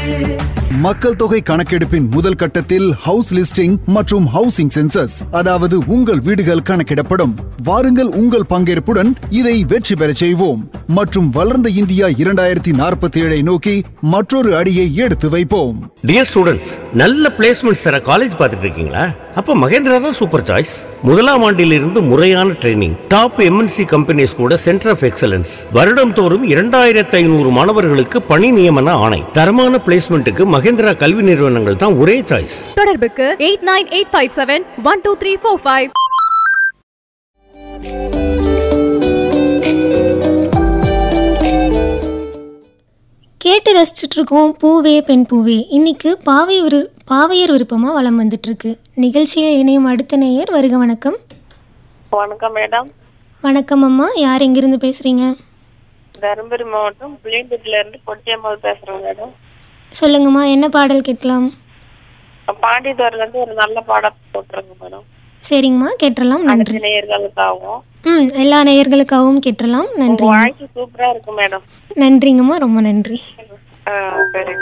மக்கள் தொகை கணக்கெடுப்பின் முதல் கட்டத்தில் ஹவுஸ் லிஸ்டிங் மற்றும் ஹவுசிங் சென்சஸ் அதாவது உங்கள் வீடுகள் கணக்கிடப்படும் வாருங்கள் உங்கள் பங்கேற்புடன் இதை வெற்றி பெறச் செய்வோம் மற்றும் வளர்ந்த இந்தியா இரண்டாயிரத்தி நாற்பத்தி ஏழை நோக்கி மற்றொரு அடியை எடுத்து வைப்போம் டியர் ஸ்டூடெண்ட்ஸ் நல்ல பிளேஸ்மெண்ட்ஸ் தர காலேஜ் பார்த்துட்டு இருக்கீங்களா அப்ப மகேந்திரா தான் சூப்பர் சாய்ஸ் முதலாம் ஆண்டிலிருந்து முறையான ட்ரைனிங் டாப் எம்என்சி கம்பெனிஸ் கூட சென்டர் ஆஃப் எக்ஸலன்ஸ் வருடம் தோறும் இரண்டாயிரத்து ஐநூறு மாணவர்களுக்கு பணி நியமன ஆணை தரமான பிளேஸ்மெண்ட்டுக்கு மகேந்திரா கல்வி நிறுவனங்கள் தான் ஒரே சாய்ஸ் தொடர்புக்கு eight nine eight five seven one two three four five கேட்டு ரசிச்சுட்டு இருக்கோம் பூவே பெண் பூவே இன்னைக்கு பாவை விரு பாவையர் விருப்பமாக வளம் வந்துட்டு இருக்கு நிகழ்ச்சியில் இணையும் அடுத்த நேயர் வருக வணக்கம் வணக்கம் மேடம் வணக்கம் அம்மா யார் எங்கிருந்து பேசுறீங்க தருமபுரி மாவட்டம் புளியங்குடியில இருந்து பொட்டியம்மாள் பேசுறேன் மேடம் சொல்லுங்கம்மா என்ன பாடல் கேட்கலாம் பாண்டித்துறையில இருந்து ஒரு நல்ல பாடம் போட்டுருங்க மேடம் சரிங்கம்மா கேட்டுடலாம் நன்றி அடுத்த நேயர்களுக்காகவும் ம் எல்லா நேயர்களுக்காகவும் கேட்டுடலாம் உங்க நன்றி வாழ்க்கை சூப்பரா இருக்கு மேடம் நன்றிங்கம்மா ரொம்ப நன்றி ஆ, சரி